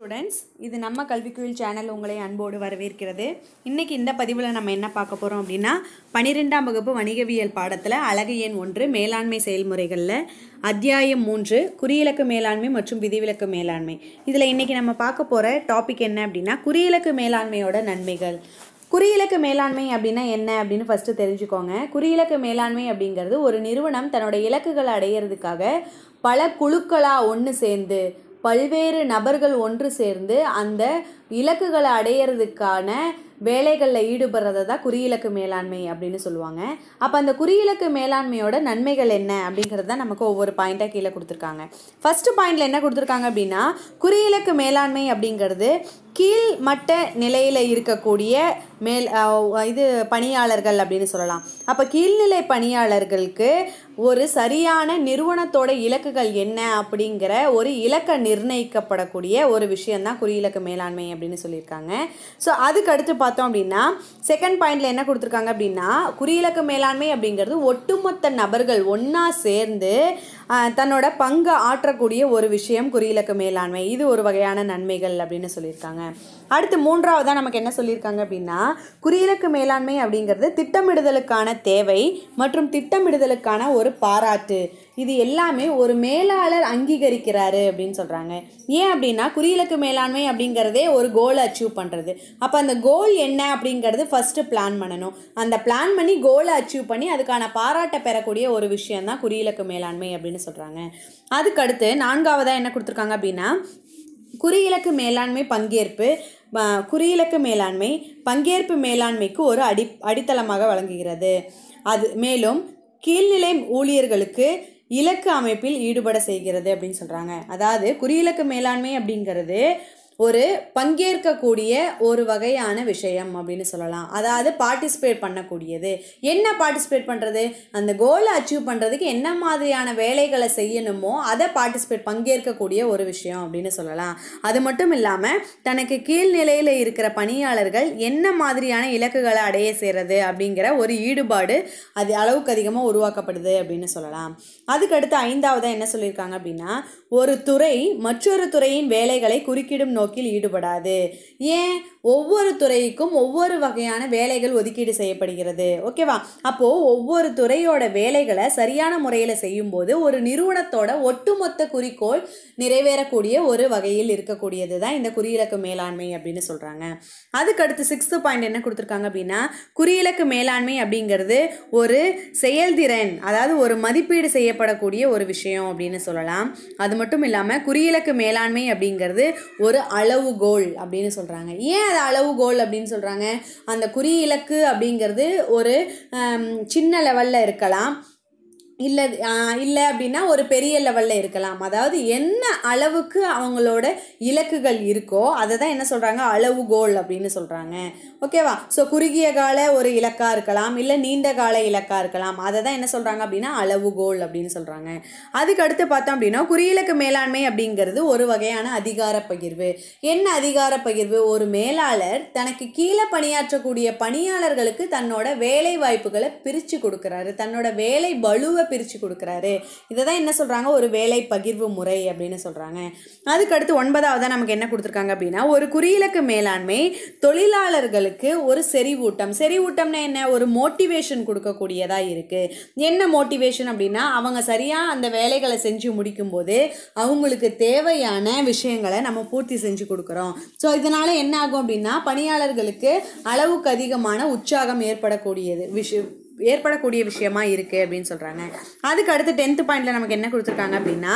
students இது நம்ம கல்விக்குயில் channel உங்களை அன்போடு வரவேற்கிறது இன்றைக்கி இந்த பதிவில் நம்ம என்ன பார்க்க போகிறோம் அப்படின்னா பன்னிரெண்டாம் வகுப்பு வணிகவியல் பாடத்தில் அழகு எண் ஒன்று மேலாண்மை செயல்முறைகளில் அத்தியாயம் மூன்று குறியிலக்கு மேலாண்மை மற்றும் விதிவிலக்கு மேலாண்மை இதில் இன்றைக்கி நம்ம பார்க்க போகிற டாபிக் என்ன அப்படின்னா குறியிலக்கு மேலாண்மையோட நன்மைகள் குறியிலக்கு மேலாண்மை அப்படின்னா என்ன அப்படின்னு ஃபஸ்ட்டு தெரிஞ்சுக்கோங்க குறியிலக்கு மேலாண்மை அப்படிங்கிறது ஒரு நிறுவனம் தன்னோட இலக்குகளை அடையிறதுக்காக பல குழுக்களாக ஒன்று சேர்ந்து பல்வேறு நபர்கள் ஒன்று சேர்ந்து அந்த இலக்குகளை அடையிறதுக்கான வேலைகளில் ஈடுபடுறதை தான் குறியிலக்கு மேலாண்மை அப்படின்னு சொல்லுவாங்க அப்போ அந்த குறியிலக்கு மேலாண்மையோட நன்மைகள் என்ன அப்படிங்கிறது தான் நமக்கு ஒவ்வொரு பாயிண்ட்டாக கீழே கொடுத்துருக்காங்க ஃபஸ்ட்டு பாயிண்டில் என்ன கொடுத்துருக்காங்க அப்படின்னா குறியிலக்கு மேலாண்மை அப்படிங்கிறது கீழ்மட்ட நிலையில் இருக்கக்கூடிய மேல் அஹ், இது பணியாளர்கள் அப்படின்னு சொல்லலாம் அப்போ கீழ்நிலை பணியாளர்களுக்கு ஒரு சரியான நிறுவனத்தோட இலக்குகள் என்ன அப்படிங்கிற ஒரு இலக்கை நிர்ணயிக்கப்படக்கூடிய ஒரு விஷயந்தான் குறியிலக்கு மேலாண்மை அப்படின்னு சொல்லியிருக்காங்க ஸோ அதுக்கு அடுத்து பார்த்தோம் அப்படின்னா செகண்ட் பாயிண்டில் என்ன கொடுத்துருக்காங்க அப்படின்னா குறியிலக்கு மேலாண்மை அப்படிங்கிறது ஒட்டுமொத்த நபர்கள் ஒன்றா சேர்ந்து ஆஹ், தன்னோட பங்கு ஆற்றக்கூடிய ஒரு விஷயம் குறியிலக்கு மேலாண்மை இது ஒரு வகையான நன்மைகள் அப்படின்னு சொல்லியிருக்காங்க அடுத்து மூன்றாவதாக நமக்கு என்ன சொல்லியிருக்காங்க அப்படின்னா குறியிலக்கு மேலாண்மை அப்படிங்கிறது திட்டமிடுதலுக்கான தேவை மற்றும் திட்டமிடுதலுக்கான ஒரு பாராட்டு இது எல்லாமே ஒரு மேலாளர் அங்கீகரிக்கிறாரு அப்படின்னு சொல்கிறாங்க ஏன் அப்படின்னா குறியிலக்கு மேலாண்மை அப்படிங்கிறதே ஒரு கோலை அச்சீவ் பண்ணுறது அப்போ அந்த கோல் என்ன அப்படிங்கிறது ஃபஸ்ட்டு பிளான் பண்ணணும் அந்த பிளான் பண்ணி கோலை அச்சீவ் பண்ணி அதுக்கான பாராட்டை பெறக்கூடிய ஒரு விஷயம் தான் குறியிலக்கு மேலாண்மை அப்படின்னு சொல்கிறாங்க அதுக்கடுத்து நான்காவதாக என்ன கொடுத்துருக்காங்க அப்படின்னா குறியிலக்கு மேலாண்மை பங்கேற்பு ம, குறியிலக்கு மேலாண்மை பங்கேற்பு மேலாண்மைக்கு ஒரு அடி அடித்தளமாக வழங்குகிறது அது மேலும் கீழ்நிலை ஊழியர்களுக்கு இலக்கு அமைப்பில் ஈடுபட செய்கிறது அப்படின்னு சொல்கிறாங்க அதாவது குறியிலக்கு மேலாண்மை அப்படிங்கிறது ஒரு பங்கேற்கக்கூடிய ஒரு வகையான விஷயம் அப்படின்னு சொல்லலாம் அதாவது பார்ட்டிசிபேட் பண்ணக்கூடியது என்ன பார்ட்டிசிபேட் பண்ணுறது அந்த கோலை அச்சீவ் பண்ணுறதுக்கு என்ன மாதிரியான வேலைகளை செய்யணுமோ அதை பார்ட்டிசிபேட் பங்கேற்கக்கூடிய ஒரு விஷயம் அப்படின்னு சொல்லலாம் அது மட்டும் இல்லாமல் தனக்கு கீழ்நிலையில் இருக்கிற பணியாளர்கள் என்ன மாதிரியான இலக்குகளை அடைய செய்கிறது அப்படிங்கிற ஒரு ஈடுபாடு அது அளவுக்கு அதிகமாக உருவாக்கப்படுது அப்படின்னு சொல்லலாம் அதுக்கடுத்து ஐந்தாவதாக என்ன சொல்லியிருக்காங்க அப்படின்னா ஒரு துறை மற்றொரு துறையின் வேலைகளை குறுக்கிடும் நோக்கில் ஈடுபடாது ஏன் ஒவ்வொரு துறைக்கும் ஒவ்வொரு வகையான வேலைகள் ஒதுக்கீடு செய்யப்படுகிறது ஓகேவா அப்போது ஒவ்வொரு துறையோட வேலைகளை சரியான முறையில் செய்யும்போது ஒரு நிறுவனத்தோட ஒட்டுமொத்த குறிக்கோள் நிறைவேறக்கூடிய ஒரு வகையில் இருக்கக்கூடியது தான் இந்த குறியிலக்கு மேலாண்மை அப்படின்னு சொல்கிறாங்க அதுக்கடுத்து சிக்ஸ்த்து பாயிண்ட் என்ன கொடுத்துருக்காங்க அப்படின்னா குறியிலக்கு மேலாண்மை அப்படிங்கிறது ஒரு செயல்திறன் அதாவது ஒரு மதிப்பீடு செய்யப்படக்கூடிய ஒரு விஷயம் அப்படின்னு சொல்லலாம் அது மட்டும் இல்லாமல் குறியிலக்கு மேலாண்மை அப்படிங்கிறது ஒரு அளவுகோல் அப்படின்னு சொல்கிறாங்க ஏன் அது அளவுகோல் அப்படின்னு சொல்கிறாங்க அந்த குறியிலக்கு அப்படிங்கிறது ஒரு ஆம், சின்ன லெவலில் இருக்கலாம் இல்லை இல்லை அப்படின்னா ஒரு பெரிய லெவலில் இருக்கலாம் அதாவது என்ன அளவுக்கு அவங்களோட இலக்குகள் இருக்கோ அதை தான் என்ன சொல்கிறாங்க அளவுகோல் அப்படின்னு சொல்கிறாங்க ஓகேவா ஸோ குறுகிய கால ஒரு இலக்காக இருக்கலாம் இல்லை நீண்ட கால இலக்காக இருக்கலாம் அதை தான் என்ன சொல்கிறாங்க அப்படின்னா அளவுகோல் அப்படின்னு சொல்கிறாங்க அதுக்கு அடுத்து பார்த்தோம் அப்படின்னா குறியிலக்கு மேலாண்மை அப்படிங்கிறது ஒரு வகையான அதிகார பகிர்வு என்ன அதிகார பகிர்வு ஒரு மேலாளர் தனக்கு கீழே பணியாற்றக்கூடிய பணியாளர்களுக்கு தன்னோட வேலை வாய்ப்புகளை பிரித்து கொடுக்குறாரு தன்னோட வேலை பளுவை பிரித்து கொடுக்குறாரு இதை தான் என்ன சொல்கிறாங்க ஒரு வேலை பகிர்வு முறை அப்படின்னு சொல்கிறாங்க அதுக்கடுத்து ஒன்பதாவதாக நமக்கு என்ன கொடுத்துருக்காங்க அப்படின்னா ஒரு குறியிலக்கு மேலாண்மை தொழிலாளர்களுக்கு ஒரு செறிவூட்டம் செறிவூட்டம்னா என்ன ஒரு மோட்டிவேஷன் கொடுக்கக்கூடியதாக இருக்குது என்ன மோட்டிவேஷன் அப்படின்னா அவங்க சரியாக அந்த வேலைகளை செஞ்சு முடிக்கும்போது அவங்களுக்கு தேவையான விஷயங்களை நம்ம பூர்த்தி செஞ்சு கொடுக்குறோம் ஸோ இதனால் என்ன ஆகும் அப்படின்னா பணியாளர்களுக்கு அளவுக்கு அதிகமான உற்சாகம் ஏற்படக்கூடியது விஷயம் ஏற்படக்கூடிய விஷயமா இருக்குது அப்படின்னு சொல்கிறாங்க அதுக்கு அடுத்து டென்த்து பாயிண்டில் நமக்கு என்ன கொடுத்துருக்காங்க அப்படின்னா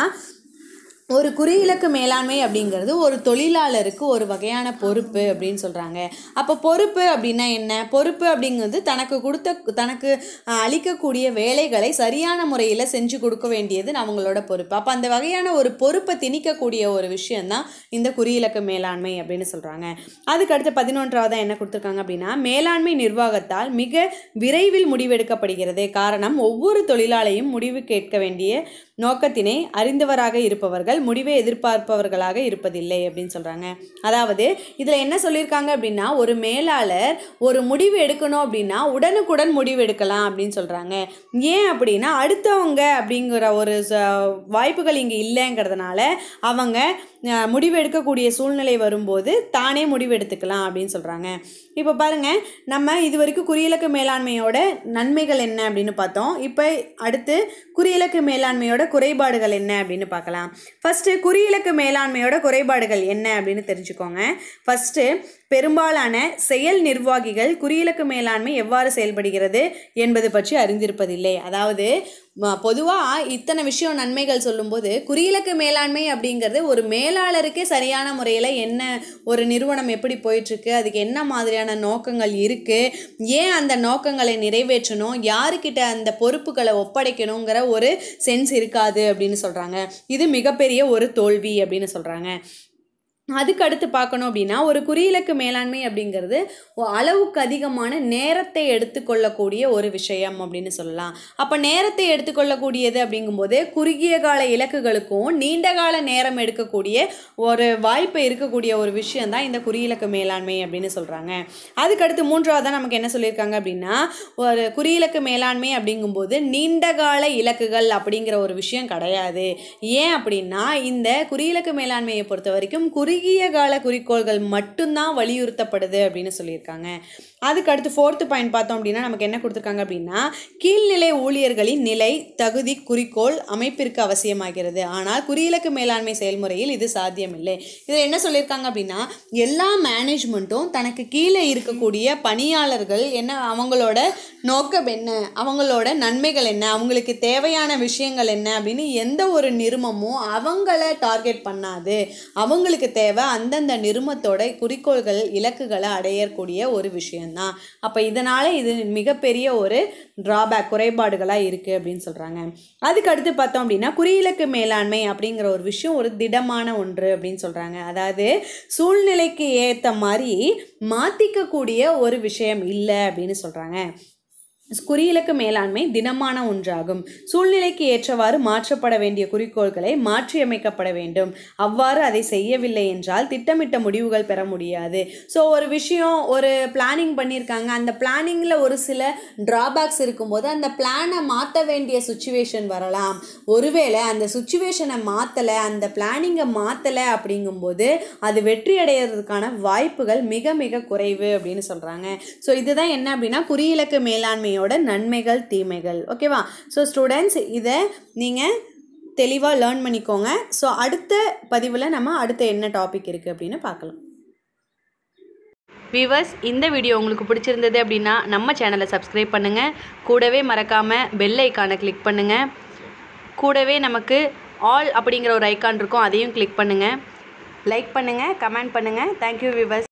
ஒரு குறியிலக்கு மேலாண்மை அப்படிங்கிறது ஒரு தொழிலாளருக்கு ஒரு வகையான பொறுப்பு அப்படின்னு சொல்கிறாங்க அப்போ பொறுப்பு அப்படின்னா என்ன பொறுப்பு அப்படிங்கிறது தனக்கு கொடுத்த தனக்கு அஹ், அளிக்கக்கூடிய வேலைகளை சரியான முறையில் செஞ்சு கொடுக்க வேண்டியது அவங்களோட பொறுப்பு அப்போ அந்த வகையான ஒரு பொறுப்பை திணிக்கக்கூடிய ஒரு விஷயந்தான் இந்த குறியிலக்கு மேலாண்மை அப்படின்னு சொல்கிறாங்க அதுக்கடுத்து பதினொன்றாவதாக என்ன கொடுத்துருக்காங்க அப்படின்னா மேலாண்மை நிர்வாகத்தால் மிக விரைவில் முடிவெடுக்கப்படுகிறது காரணம் ஒவ்வொரு தொழிலாளையும் முடிவு கேட்க வேண்டிய நோக்கத்தினை அறிந்தவராக இருப்பவர்கள் முடிவை எதிர்பார்ப்பவர்களாக இருப்பதில்லை அப்படின்னு சொல்கிறாங்க அதாவது இதில் என்ன சொல்லியிருக்காங்க அப்படின்னா ஒரு மேலாளர் ஒரு முடிவு எடுக்கணும் அப்படின்னா உடனுக்குடன் முடிவு எடுக்கலாம் அப்படின்னு சொல்கிறாங்க ஏன் அப்படின்னா அடுத்தவங்க அப்படிங்கிற ஒரு ச- வாய்ப்புகள் இங்கே இல்லைங்கிறதுனால அவங்க அஹ், முடிவெடுக்கக்கூடிய சூழ்நிலை வரும்போது தானே முடிவெடுத்துக்கலாம் அப்படின்னு சொல்கிறாங்க இப்போ பாருங்கள் நம்ம இது வரைக்கும் குறியிலக்கு மேலாண்மையோட நன்மைகள் என்ன அப்படின்னு பார்த்தோம் இப்போ அடுத்து குறியிலக்கு மேலாண்மையோட குறைபாடுகள் என்ன அப்படின்னு பார்க்கலாம் ஃபஸ்ட்டு குறியிலக்கு மேலாண்மையோட குறைபாடுகள் என்ன அப்படின்னு தெரிஞ்சுக்கோங்க ஃபஸ்ட்டு பெரும்பாலான செயல் நிர்வாகிகள் குறியிலக்கு மேலாண்மை எவ்வாறு செயல்படுகிறது என்பது பற்றி அறிந்திருப்பதில்லை அதாவது பொதுவாக இத்தனை விஷயம் நன்மைகள் சொல்லும்போது குறியிலக்கு மேலாண்மை அப்படிங்கிறது ஒரு மேலாளருக்கே சரியான முறையில் என்ன ஒரு நிறுவனம் எப்படி போயிட்டுருக்கு அதுக்கு என்ன மாதிரியான நோக்கங்கள் இருக்குது ஏன் அந்த நோக்கங்களை நிறைவேற்றணும் யாருக்கிட்ட அந்த பொறுப்புகளை ஒப்படைக்கணுங்கிற ஒரு சென்ஸ் இருக்காது அப்படின்னு சொல்கிறாங்க இது மிகப்பெரிய ஒரு தோல்வி அப்படின்னு சொல்கிறாங்க அதுக்கு அடுத்து பார்க்கணும் அப்படின்னா ஒரு குறியிலக்கு மேலாண்மை அப்படிங்கிறது ஒ- அளவுக்கு அதிகமான நேரத்தை எடுத்துக்கொள்ளக்கூடிய ஒரு விஷயம் அப்படின்னு சொல்லலாம் அப்போ நேரத்தை எடுத்துக்கொள்ளக்கூடியது அப்படிங்கும்போது குறுகிய கால இலக்குகளுக்கும் நீண்ட கால நேரம் எடுக்கக்கூடிய ஒரு வாய்ப்பு இருக்கக்கூடிய ஒரு விஷயம் தான் இந்த குறியிலக்கு மேலாண்மை அப்படின்னு சொல்கிறாங்க அதுக்கடுத்து மூன்றாவதாக நமக்கு என்ன சொல்லியிருக்காங்க அப்படின்னா ஒரு குறியிலக்கு மேலாண்மை அப்படிங்கும்போது நீண்ட கால இலக்குகள் அப்படிங்கிற ஒரு விஷயம் கிடையாது ஏன் அப்படின்னா இந்த குறியிலக்கு மேலாண்மையை பொறுத்த வரைக்கும் குறுகிய கால குறிக்கோள்கள் மட்டும்தான் வலியுறுத்தப்படுது அப்படின்னு சொல்லியிருக்காங்க அதுக்கு அடுத்து ஃபோர்த்து பாயிண்ட் பார்த்தோம் அப்படின்னா நமக்கு என்ன கொடுத்துருக்காங்க அப்படின்னா கீழ்நிலை ஊழியர்களின் நிலை தகுதி குறிக்கோள் அமைப்பிற்கு அவசியமாகிறது ஆனால் குறியிலக்கு மேலாண்மை செயல்முறையில் இது சாத்தியமில்லை இதில் என்ன சொல்லியிருக்காங்க அப்படின்னா எல்லா மேனேஜ்மெண்ட்டும் தனக்கு கீழே இருக்கக்கூடிய பணியாளர்கள் என்ன அவங்களோட நோக்கம் என்ன அவங்களோட நன்மைகள் என்ன அவங்களுக்கு தேவையான விஷயங்கள் என்ன அப்படின்னு எந்த ஒரு நிறுவனமும் அவங்கள டார்கெட் பண்ணாது அவங்களுக்கு தேவை அந்தந்த நிறுவனத்தோட குறிக்கோள்கள் இலக்குகளை அடையக்கூடிய ஒரு விஷயம்தான் அப்போ இதனால் இது மிகப்பெரிய ஒரு ட்ராபேக் குறைபாடுகளாக இருக்குது அப்படின்னு சொல்கிறாங்க அதுக்கு அடுத்து பார்த்தோம் அப்படின்னா குறியிலக்கு மேலாண்மை அப்படிங்கிற ஒரு விஷயம் ஒரு திடமான ஒன்று அப்படின்னு சொல்கிறாங்க அதாவது சூழ்நிலைக்கு ஏற்ற மாதிரி மாற்றிக்கக்கூடிய ஒரு விஷயம் இல்லை அப்படின்னு சொல்கிறாங்க குறியிலக்கு மேலாண்மை தினமான ஒன்றாகும் சூழ்நிலைக்கு ஏற்றவாறு மாற்றப்பட வேண்டிய குறிக்கோள்களை மாற்றியமைக்கப்பட வேண்டும் அவ்வாறு அதை செய்யவில்லை என்றால் திட்டமிட்ட முடிவுகள் பெற முடியாது ஸோ ஒரு விஷயம் ஒரு பிளானிங் பண்ணியிருக்காங்க அந்த பிளானிங்கில் ஒரு சில ட்ராபேக்ஸ் இருக்கும்போது அந்த பிளானை மாற்ற வேண்டிய சுச்சுவேஷன் வரலாம் ஒருவேளை அந்த சுச்சுவேஷனை மாற்றலை அந்த பிளானிங்கை மாற்றலை அப்படிங்கும்போது அது வெற்றி அடைகிறதுக்கான வாய்ப்புகள் மிக மிக குறைவு அப்படின்னு சொல்கிறாங்க ஸோ இதுதான் என்ன அப்படின்னா குறியிலக்கு மேலாண்மையோட நன்மைகள் தீமைகள் ஓகேவா ஸோ ஸ்டூடெண்ட்ஸ் இதை நீங்கள் தெளிவாக லேர்ன் பண்ணிக்கோங்க ஸோ அடுத்த பதிவில் நம்ம அடுத்த என்ன டாபிக் இருக்குது அப்படின்னு பார்க்கலாம் விவர்ஸ் இந்த வீடியோ உங்களுக்கு பிடிச்சிருந்தது அப்படின்னா நம்ம சேனலை சப்ஸ்கிரைப் பண்ணுங்கள் கூடவே மறக்காமல் பெல் ஐக்கானை கிளிக் பண்ணுங்கள் கூடவே நமக்கு ஆல் அப்படிங்கிற ஒரு ஐக்கான் இருக்கும் அதையும் கிளிக் பண்ணுங்கள் லைக் பண்ணுங்கள் கமெண்ட் பண்ணுங்கள் தேங்க்யூ விவர்ஸ்